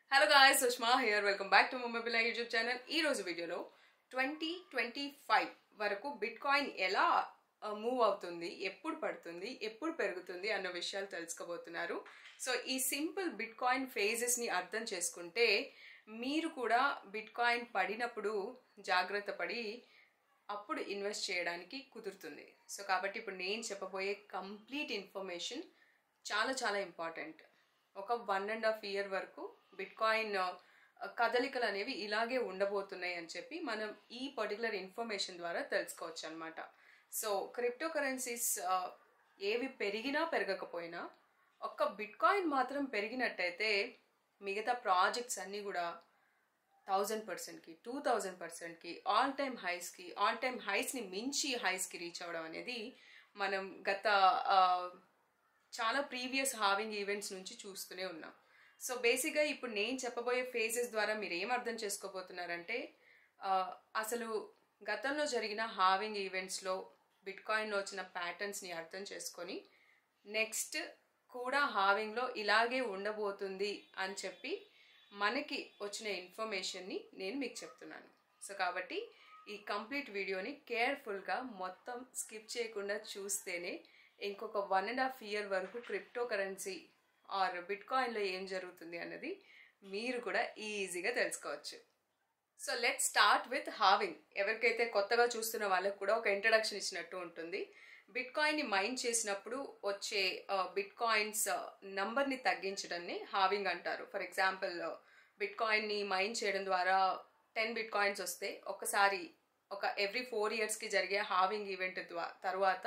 hello guys Sushma here welcome back to mobile YouTube channel ఈ రోజు వీడియోలో ట్వంటీ ట్వంటీ ఫైవ్ వరకు బిట్ కాయిన్ ఎలా మూవ్ అవుతుంది ఎప్పుడు పడుతుంది ఎప్పుడు పెరుగుతుంది అన్న విషయాలు తెలుసుకోబోతున్నారు సో ఈ సింపుల్ బిట్ కాయిన్ ఫేజెస్ని అర్థం చేసుకుంటే మీరు కూడా బిట్ కాయిన్ పడినప్పుడు జాగ్రత్త పడి అప్పుడు ఇన్వెస్ట్ చేయడానికి కుదురుతుంది సో కాబట్టి ఇప్పుడు నేను చెప్పబోయే కంప్లీట్ ఇన్ఫర్మేషన్ చాలా చాలా ఇంపార్టెంట్ ఒక వన్ అండ్ హాఫ్ ఇయర్ వరకు బిట్ కాయిన్ కదలికలు అనేవి ఇలాగే ఉండబోతున్నాయి అని చెప్పి మనం ఈ పర్టికులర్ ఇన్ఫర్మేషన్ ద్వారా తెలుసుకోవచ్చు అనమాట సో క్రిప్టో కరెన్సీస్ ఏవి పెరిగినా పెరగకపోయినా ఒక్క బిట్ కాయిన్ మాత్రం పెరిగినట్టయితే మిగతా ప్రాజెక్ట్స్ అన్నీ కూడా థౌజండ్ పర్సెంట్కి టూ థౌజండ్ పర్సెంట్కి ఆల్ టైమ్ హైస్కి ఆల్ టైమ్ హైస్ని మించి హైస్కి రీచ్ అవ్వడం అనేది మనం గత ఆ, చాలా ప్రీవియస్ హావింగ్ ఈవెంట్స్ నుంచి చూస్తూనే ఉన్నాం సో బేసిక్గా ఇప్పుడు నేను చెప్పబోయే ఫేజెస్ ద్వారా మీరు ఏం అర్థం చేసుకోబోతున్నారంటే ఆ, అసలు గతంలో జరిగిన హావింగ్ ఈవెంట్స్లో బిట్ కాయిన్లో వచ్చిన ప్యాటర్న్స్ని అర్థం చేసుకొని నెక్స్ట్ కూడా హావింగ్లో ఇలాగే ఉండబోతుంది అని చెప్పి మనకి వచ్చిన ఇన్ఫర్మేషన్ని నేను మీకు చెప్తున్నాను సో కాబట్టి ఈ కంప్లీట్ వీడియోని కేర్ఫుల్గా మొత్తం స్కిప్ చేయకుండా చూస్తేనే ఇంకొక వన్ అండ్ హాఫ్ ఇయర్ వరకు క్రిప్టో కరెన్సీ ఆర్ బిట్ కాయిన్లో ఏం జరుగుతుంది అన్నది మీరు కూడా ఈజీగా తెలుసుకోవచ్చు so let start with halving ఎవరికైతే కొత్తగా చూస్తున్న వాళ్ళకి కూడా ఒక ఇంట్రడక్షన్ ఇచ్చినట్టు ఉంటుంది బిట్ కాయిన్ని మైన్ చేసినప్పుడు వచ్చే బిట్ కాయిన్స్ నంబర్ని తగ్గించడాన్ని హావింగ్ అంటారు ఫర్ ఎగ్జాంపుల్ బిట్ కాయిన్ని మైన్ చేయడం ద్వారా టెన్ బిట్ కాయిన్స్ వస్తే ఒకసారి ఒక ఎవ్రీ ఫోర్ ఇయర్స్కి జరిగే హావింగ్ ఈవెంట్ ద్వా- తర్వాత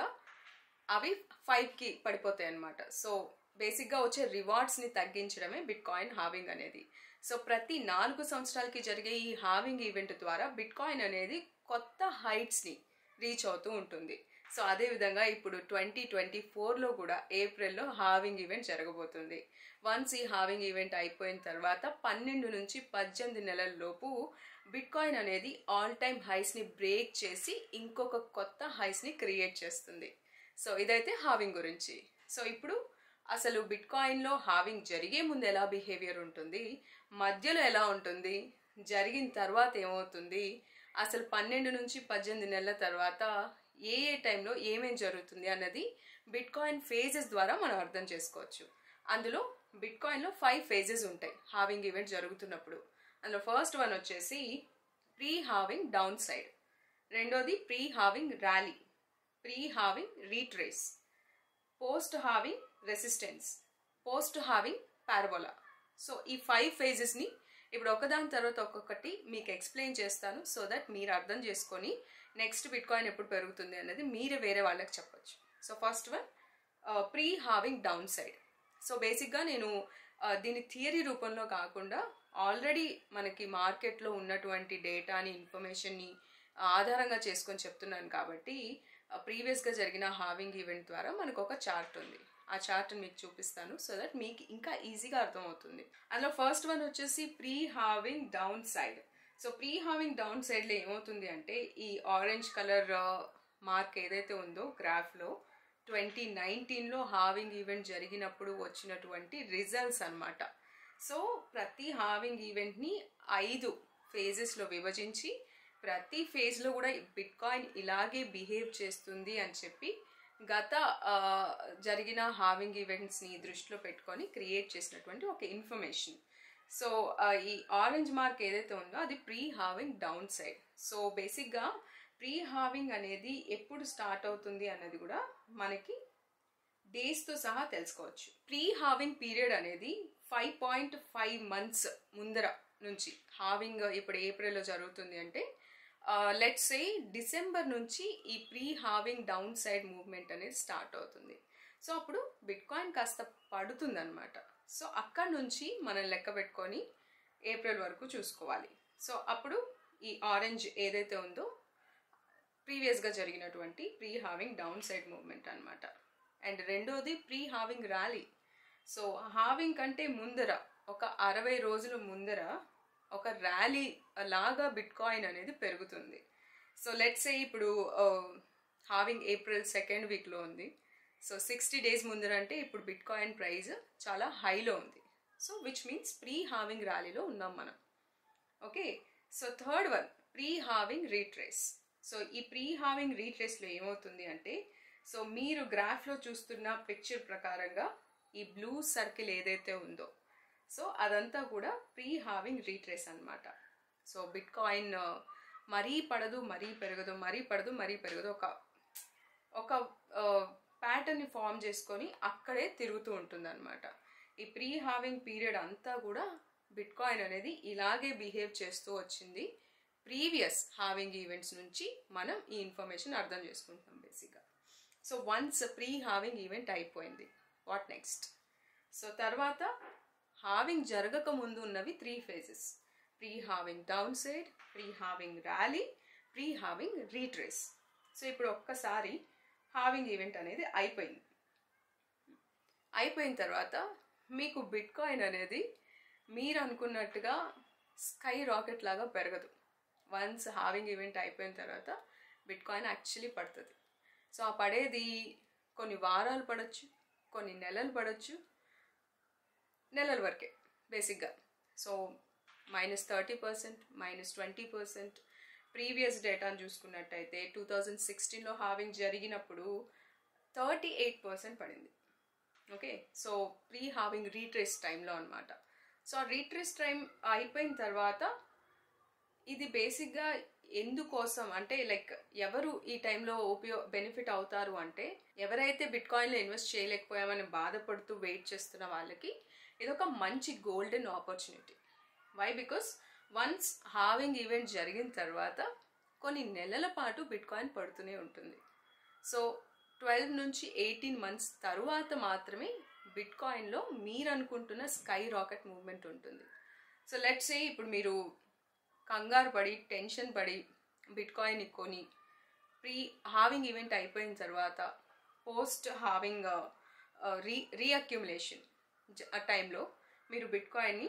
అవి ఫైవ్కి పడిపోతాయి అన్నమాట సో బేసిక్గా వచ్చే రివార్డ్స్ని తగ్గించడమే బిట్ కాయిన్ హావింగ్ అనేది సో ప్రతి నాలుగు సంవత్సరాలకి జరిగే ఈ హావింగ్ ఈవెంట్ ద్వారా బిట్ కాయిన్ అనేది కొత్త హైట్స్ని రీచ్ అవుతూ ఉంటుంది సో అదేవిధంగా ఇప్పుడు ట్వంటీ ట్వంటీ ఫోర్లో కూడా ఏప్రిల్లో హావింగ్ ఈవెంట్ జరగబోతుంది వన్స్ ఈ హావింగ్ ఈవెంట్ అయిపోయిన తర్వాత పన్నెండు నుంచి పద్దెనిమిది నెలల లోపు బిట్ కాయిన్ అనేది ఆల్ టైమ్ హైస్ని బ్రేక్ చేసి ఇంకొక కొత్త హైస్ని క్రియేట్ చేస్తుంది సో ఇదైతే హావింగ్ గురించి సో ఇప్పుడు అసలు బిట్ కాయిన్లో హావింగ్ జరిగే ముందు ఎలా బిహేవియర్ ఉంటుంది మధ్యలో ఎలా ఉంటుంది జరిగిన తర్వాత ఏమవుతుంది అసలు పన్నెండు నుంచి పద్దెనిమిది నెలల తర్వాత ఏ ఏ టైంలో ఏమేం జరుగుతుంది అన్నది బిట్ కాయిన్ ఫేజెస్ ద్వారా మనం అర్థం చేసుకోవచ్చు అందులో బిట్ కాయిన్లో ఫైవ్ ఫేజెస్ ఉంటాయి హావింగ్ ఈవెంట్ జరుగుతున్నప్పుడు అందులో ఫస్ట్ వన్ వచ్చేసి ప్రీ హావింగ్ డౌన్ సైడ్ రెండోది pre halving rally pre halving retrace post halving resistance post halving parabola so ఈ ఫైవ్ ఫేజెస్ని ఇప్పుడు ఒకదాని తర్వాత ఒక్కొక్కటి మీకు ఎక్స్ప్లెయిన్ చేస్తాను సో దట్ మీరు అర్థం చేసుకొని నెక్స్ట్ బిట్ కాయిన్ ఎప్పుడు పెరుగుతుంది అనేది మీరే వేరే వాళ్ళకి చెప్పొచ్చు so first one pre halving downside so బేసిక్గా నేను ఆ, దీని థియరీ రూపంలో కాకుండా ఆల్రెడీ మనకి మార్కెట్లో ఉన్నటువంటి డేటాని ఇన్ఫర్మేషన్ని ఆధారంగా చేసుకొని చెప్తున్నాను కాబట్టి ప్రీవియస్గా జరిగిన హావింగ్ ఈవెంట్ ద్వారా మనకు ఒక చార్ట్ ఉంది ఆ చార్ట్ మీకు చూపిస్తాను సో దట్ మీకు ఇంకా ఈజీగా అర్థమవుతుంది అందులో ఫస్ట్ వన్ వచ్చేసి pre halving downside so pre halving డౌన్ సైడ్లో ఏమవుతుంది అంటే ఈ ఆరెంజ్ కలర్ మార్క్ ఏదైతే ఉందో గ్రాఫ్లో ట్వంటీ నైన్టీన్లో హావింగ్ ఈవెంట్ జరిగినప్పుడు వచ్చినటువంటి రిజల్ట్స్ అన్నమాట సో ప్రతి హావింగ్ ఈవెంట్ని ఐదు ఫేజెస్లో విభజించి ప్రతి ఫేజ్లో కూడా బిట్ కాయిన్ ఇలాగే బిహేవ్ చేస్తుంది అని చెప్పి గత ఆ, జరిగిన హావింగ్ ఈవెంట్స్ని దృష్టిలో పెట్టుకొని క్రియేట్ చేసినటువంటి ఒక ఇన్ఫర్మేషన్ సో ఆ, ఈ ఆరెంజ్ మార్క్ ఏదైతే ఉందో అది pre halving downside so బేసిక్గా ప్రీ హావింగ్ అనేది ఎప్పుడు స్టార్ట్ అవుతుంది అన్నది కూడా మనకి డేస్తో సహా తెలుసుకోవచ్చు ప్రీ హావింగ్ పీరియడ్ అనేది ఫైవ్ పాయింట్ ఫైవ్ మంత్స్ ముందర నుంచి హావింగ్ ఇప్పుడు ఏప్రిల్లో జరుగుతుంది అంటే లెట్స్ సే డిసెంబర్ నుంచి ఈ pre halving downside movement అనేది స్టార్ట్ అవుతుంది సో అప్పుడు బిట్ కాయిన్ కాస్త పడుతుంది అనమాట సో అక్కడ నుంచి మనం లెక్క పెట్టుకొని ఏప్రిల్ వరకు చూసుకోవాలి సో అప్పుడు ఈ ఆరెంజ్ ఏదైతే ఉందో ప్రీవియస్గా జరిగినటువంటి pre halving downside movement అనమాట అండ్ రెండోది pre halving rally so halving కంటే ముందర ఒక అరవై రోజుల ముందర ఒక ర్యాలీ లాగా బిట్ కాయిన్ అనేది పెరుగుతుంది సో లెట్స్ ఏ ఇప్పుడు హావింగ్ ఏప్రిల్ సెకండ్ వీక్లో ఉంది సో సిక్స్టీ డేస్ ముందర అంటే ఇప్పుడు బిట్ కాయిన్ ప్రైస్ చాలా హైలో ఉంది so which means pre halving ర్యాలీలో ఉన్నాం మనం okay so third one pre halving retrace so ఈ ప్రీ హావింగ్ రీట్రేస్లో ఏమవుతుంది అంటే సో మీరు గ్రాఫ్లో చూస్తున్న పిక్చర్ ప్రకారంగా ఈ బ్లూ సర్కిల్ ఏదైతే ఉందో సో అదంతా కూడా ప్రీ హావింగ్ రీట్రేస్ అనమాట సో బిట్ కాయిన్ మరీ పడదు మరీ పెరగదు మరీ పడదు మరీ పెరగదు ఒక ఒక ప్యాటర్న్ని ఫామ్ చేసుకొని అక్కడే తిరుగుతూ ఉంటుంది అనమాట ఈ ప్రీ హావింగ్ పీరియడ్ అంతా కూడా బిట్ కాయిన్ అనేది ఇలాగే బిహేవ్ చేస్తూ వచ్చింది ప్రీవియస్ హావింగ్ ఈవెంట్స్ నుంచి మనం ఈ ఇన్ఫర్మేషన్ అర్థం చేసుకుంటాం బేసిక్గా so once pre halving event అయిపోయింది వాట్ నెక్స్ట్ సో తర్వాత హావింగ్ జరగక ముందు ఉన్నవి three phases pre halving downside pre halving rally pre halving retrace so ఇప్పుడు ఒక్కసారి హావింగ్ ఈవెంట్ అనేది అయిపోయింది అయిపోయిన తర్వాత మీకు బిట్ కాయిన్ అనేది మీరు అనుకున్నట్టుగా స్కై రాకెట్ లాగా పెరగదు వన్స్ హావింగ్ ఈవెంట్ అయిపోయిన తర్వాత బిట్ కాయిన్ యాక్చువల్లీ పడుతుంది సో ఆ పడేది కొన్ని వారాలు పడవచ్చు కొన్ని నెలలు పడవచ్చు నెలల వరకే బేసిక్గా so minus thirty percent minus twenty percent previous డేటాను చూసుకున్నట్టయితే టూ థౌజండ్ సిక్స్టీన్లో హావింగ్ జరిగినప్పుడు థర్టీ ఎయిట్ పర్సెంట్ పడింది okay so pre halving retrace టైంలో అనమాట సో ఆ రీట్రేస్ టైం అయిపోయిన తర్వాత ఇది బేసిక్గా ఎందుకోసం అంటే లైక్ ఎవరు ఈ టైంలో ఉపయో బెనిఫిట్ అవుతారు అంటే ఎవరైతే బిట్ కాయిన్లో ఇన్వెస్ట్ చేయలేకపోయామని బాధపడుతూ వెయిట్ చేస్తున్న వాళ్ళకి ఇది ఒక మంచి golden opportunity why because once halving event జరిగిన తర్వాత కొన్ని నెలల పాటు బిట్ కాయిన్ పడుతూనే ఉంటుంది సో ట్వెల్వ్ నుంచి ఎయిటీన్ మంత్స్ తరువాత మాత్రమే బిట్ కాయిన్లో మీరు అనుకుంటున్న స్కై రాకెట్ మూవ్మెంట్ ఉంటుంది సో లెట్స్ ఏ ఇప్పుడు మీరు కంగారు పడి టెన్షన్ పడి బిట్ కాయిన్ కొని ప్రీ హావింగ్ ఈవెంట్ అయిపోయిన తర్వాత పోస్ట్ హావింగ్ రీ రీఅక్యుములేషన్ ఆ టైంలో మీరు బిట్ కాయిన్ని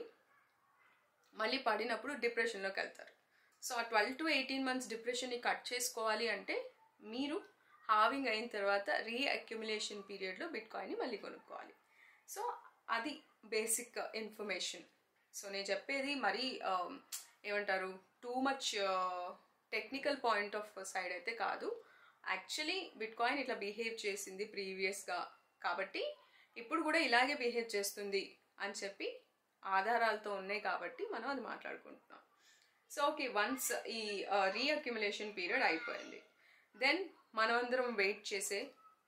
మళ్ళీ పడినప్పుడు డిప్రెషన్లోకి వెళ్తారు సో ఆ ట్వెల్వ్ టు ఎయిటీన్ మంత్స్ డిప్రెషన్ని కట్ చేసుకోవాలి అంటే మీరు హావింగ్ అయిన తర్వాత రీఅక్యుములేషన్ పీరియడ్లో బిట్ కాయిన్ని మళ్ళీ కొనుక్కోవాలి సో అది బేసిక్ ఇన్ఫర్మేషన్ సో నేను చెప్పేది మరీ ఏమంటారు too much technical point of side అయితే కాదు యాక్చువల్లీ బిట్ కాయిన్ ఇట్లా బిహేవ్ చేసింది ప్రీవియస్గా కాబట్టి ఇప్పుడు కూడా ఇలాగే బిహేవ్ చేస్తుంది అని చెప్పి ఆధారాలతో ఉన్నాయి కాబట్టి మనం అది మాట్లాడుకుంటున్నాం సో ఓకే వన్స్ ఈ రీఅక్యుములేషన్ పీరియడ్ అయిపోయింది దెన్ మనమందరం వెయిట్ చేసే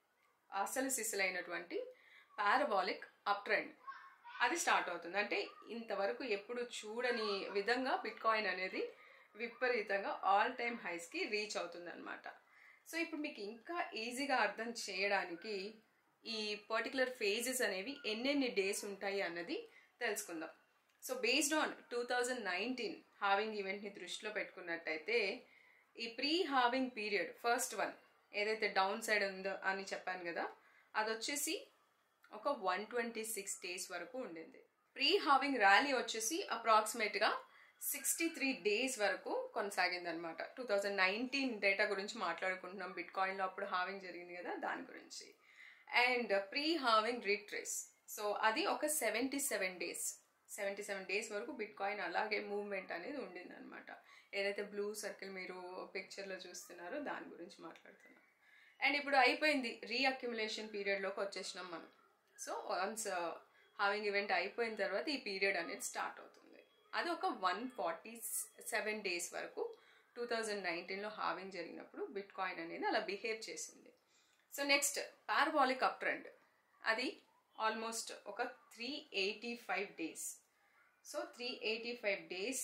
అసలు సిసలైనటువంటి పారబాలిక్ అప్ ట్రెండ్ అది స్టార్ట్ అవుతుంది అంటే ఇంతవరకు ఎప్పుడు చూడని విధంగా బిట్ కాయిన్ అనేది విపరీతంగా ఆల్ టైమ్ హైస్కి రీచ్ అవుతుంది అనమాట సో ఇప్పుడు మీకు ఇంకా ఈజీగా అర్థం చేయడానికి ఈ పర్టికులర్ ఫేజెస్ అనేవి ఎన్నెన్ని డేస్ ఉంటాయి అన్నది తెలుసుకుందాం so based on two thousand nineteen halving ఈవెంట్ని దృష్టిలో పెట్టుకున్నట్టయితే ఈ pre halving period first one ఏదైతే డౌన్ సైడ్ ఉందో అని చెప్పాను కదా అది వచ్చేసి ఒక వన్ ట్వంటీ సిక్స్ డేస్ వరకు ఉండింది ప్రీ హావింగ్ ర్యాలీ వచ్చేసి అప్రాక్సిమేట్గా సిక్స్టీ త్రీ డేస్ వరకు కొనసాగింది అనమాట టూ థౌజండ్ నైన్టీన్ డేటా గురించి మాట్లాడుకుంటున్నాం బిట్ కాయిన్లో అప్పుడు హావింగ్ జరిగింది కదా దాని గురించి and pre halving retrace so అది ఒక seventy seven days seventy seven days వరకు బిట్ కాయిన్ అలాగే మూవ్మెంట్ అనేది ఉండింది అనమాట ఏదైతే బ్లూ సర్కిల్ మీరు పిక్చర్లో చూస్తున్నారో దాని గురించి మాట్లాడుతున్నాం అండ్ ఇప్పుడు అయిపోయింది రీఅక్యుములేషన్ పీరియడ్లోకి వచ్చేసినాం మనం సో వన్స్ హావింగ్ ఈవెంట్ అయిపోయిన తర్వాత ఈ పీరియడ్ అనేది స్టార్ట్ అవుతుంది అది ఒక వన్ ఫార్టీ సెవెన్ డేస్ వరకు టూ థౌజండ్ నైన్టీన్లో హావింగ్ జరిగినప్పుడు బిట్ కాయిన్ అనేది అలా బిహేవ్ చేసింది so next parabolic up trend అది ఆల్మోస్ట్ ఒక three eighty five days so three eighty five days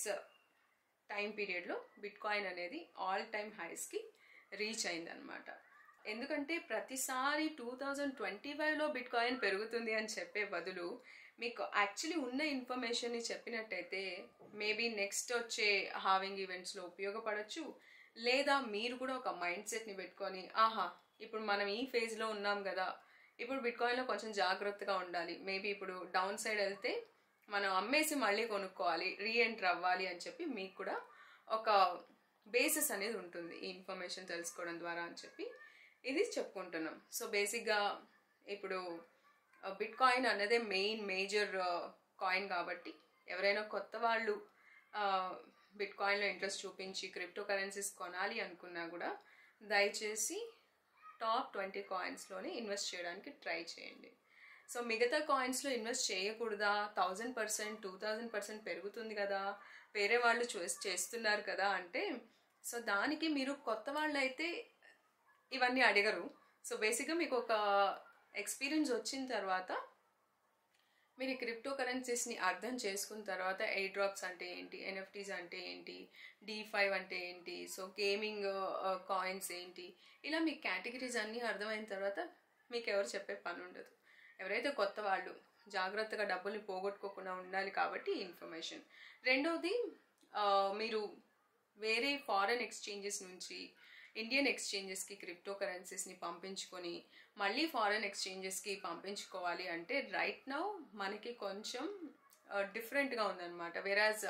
time పీరియడ్లో బిట్ కాయిన్ అనేది ఆల్ టైమ్ హైస్కి రీచ్ అయిందనమాట ఎందుకంటే ప్రతిసారి టూ థౌజండ్ ట్వంటీ ఫైవ్లో బిట్ కాయిన్ పెరుగుతుంది అని చెప్పే బదులు మీకు యాక్చువల్లీ ఉన్న ఇన్ఫర్మేషన్ని చెప్పినట్టయితే మేబీ నెక్స్ట్ వచ్చే హావింగ్ ఈవెంట్స్లో ఉపయోగపడవచ్చు లేదా మీరు కూడా ఒక మైండ్ సెట్ని పెట్టుకొని ఆహా ఇప్పుడు మనం ఈ ఫేజ్లో ఉన్నాం కదా ఇప్పుడు బిట్ కాయిన్లో కొంచెం జాగ్రత్తగా ఉండాలి మేబీ ఇప్పుడు డౌన్ సైడ్ వెళ్తే మనం అమ్మేసి మళ్ళీ కొనుక్కోవాలి రీఎంటర్ అవ్వాలి అని చెప్పి మీకు కూడా ఒక బేసిస్ అనేది ఉంటుంది ఈ ఇన్ఫర్మేషన్ తెలుసుకోవడం ద్వారా అని చెప్పి ఇది చెప్పుకుంటున్నాం సో బేసిక్గా ఇప్పుడు బిట్ కాయిన్ అన్నదే మెయిన్ మేజర్ కాయిన్ కాబట్టి ఎవరైనా కొత్త వాళ్ళు బిట్ కాయిన్లో ఇంట్రెస్ట్ చూపించి క్రిప్టో కరెన్సీస్ కొనాలి అనుకున్నా కూడా దయచేసి టాప్ ట్వంటీ కాయిన్స్లోనే ఇన్వెస్ట్ చేయడానికి ట్రై చేయండి సో మిగతా కాయిన్స్లో ఇన్వెస్ట్ చేయకూడదా thousand percent two thousand percent పెరుగుతుంది కదా వేరే వాళ్ళు చూస్ చేస్తున్నారు కదా అంటే సో దానికి మీరు కొత్త వాళ్ళు అయితే ఇవన్నీ అడగరు సో బేసిక్గా మీకు ఒక ఎక్స్పీరియన్స్ వచ్చిన తర్వాత మీరు ఈ క్రిప్టో కరెన్సీస్ని అర్థం చేసుకున్న తర్వాత ఎయిర్ డ్రాప్స్ అంటే ఏంటి ఎన్ఎఫ్టీస్ అంటే ఏంటి డి ఫైవ్ అంటే ఏంటి సో గేమింగ్ కాయిన్స్ ఏంటి ఇలా మీ కేటగిరీస్ అన్నీ అర్థమైన తర్వాత మీకు ఎవరు చెప్పే పని ఉండదు ఎవరైతే కొత్త వాళ్ళు జాగ్రత్తగా డబ్బుల్ని పోగొట్టుకోకుండా ఉండాలి కాబట్టి ఈ ఇన్ఫర్మేషన్ రెండోది ఆ, మీరు వేరే ఫారెన్ ఎక్స్చేంజెస్ నుంచి ఇండియన్ ఎక్స్చేంజెస్కి క్రిప్టో కరెన్సీస్ని పంపించుకొని మళ్ళీ ఫారెన్ ఎక్స్చేంజెస్కి పంపించుకోవాలి అంటే రైట్ నౌ మనకి కొంచెం డిఫరెంట్గా ఉందన్నమాట వెరాజ్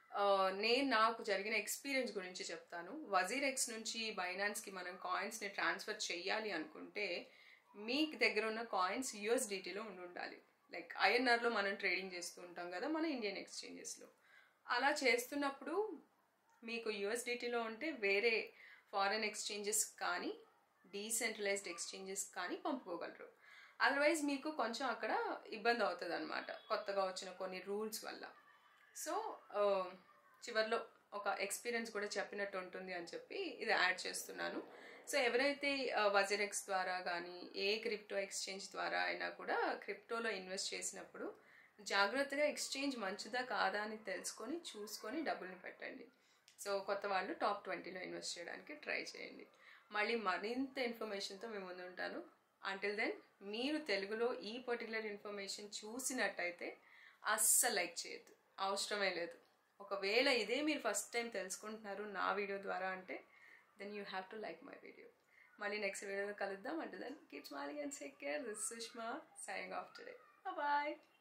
నేను నాకు జరిగిన ఎక్స్పీరియన్స్ గురించి చెప్తాను వజీర్ ఎక్స్ నుంచి బైనాన్స్కి మనం కాయిన్స్ని ట్రాన్స్ఫర్ చేయాలి అనుకుంటే మీ దగ్గర ఉన్న కాయిన్స్ యూఎస్డిటీలో ఉండి ఉండాలి లైక్ ఐఎన్ఆర్లో మనం ట్రేడింగ్ చేస్తూ ఉంటాం కదా మన ఇండియన్ ఎక్స్చేంజెస్లో అలా చేస్తున్నప్పుడు మీకు యూఎస్డిటీలో ఉంటే వేరే ఫారెన్ ఎక్స్చేంజెస్ కానీ డీసెంట్రలైజ్డ్ ఎక్స్చేంజెస్ కానీ పంపుకోగలరు అదర్వైజ్ మీకు కొంచెం అక్కడ ఇబ్బంది అవుతుంది అనమాట కొత్తగా వచ్చిన కొన్ని రూల్స్ వల్ల సో చివరిలో ఒక ఎక్స్పీరియన్స్ కూడా చెప్పినట్టు ఉంటుంది అని చెప్పి ఇది యాడ్ చేస్తున్నాను సో ఎవరైతే వజరెక్స్ ద్వారా కానీ ఏ క్రిప్టో ఎక్స్చేంజ్ ద్వారా అయినా కూడా క్రిప్టోలో ఇన్వెస్ట్ చేసినప్పుడు జాగ్రత్తగా ఎక్స్చేంజ్ మంచిదా కాదా అని తెలుసుకొని చూసుకొని డబ్బుల్ని పెట్టండి సో కొత్త వాళ్ళు టాప్ ట్వంటీలో ఇన్వెస్ట్ చేయడానికి ట్రై చేయండి మళ్ళీ మరింత ఇన్ఫర్మేషన్తో మేము ముందు ఉంటాను అంటిల్ దెన్ మీరు తెలుగులో ఈ పర్టికులర్ ఇన్ఫర్మేషన్ చూసినట్టయితే అస్సలు లైక్ చేయొద్దు అవసరమే లేదు ఒకవేళ ఇదే మీరు ఫస్ట్ టైం తెలుసుకుంటున్నారు నా వీడియో ద్వారా అంటే then you have to like my video మళ్ళీ నెక్స్ట్ వీడియోలో కలుద్దాం అంటే then keep smiling and take care this Sushma signing off today bye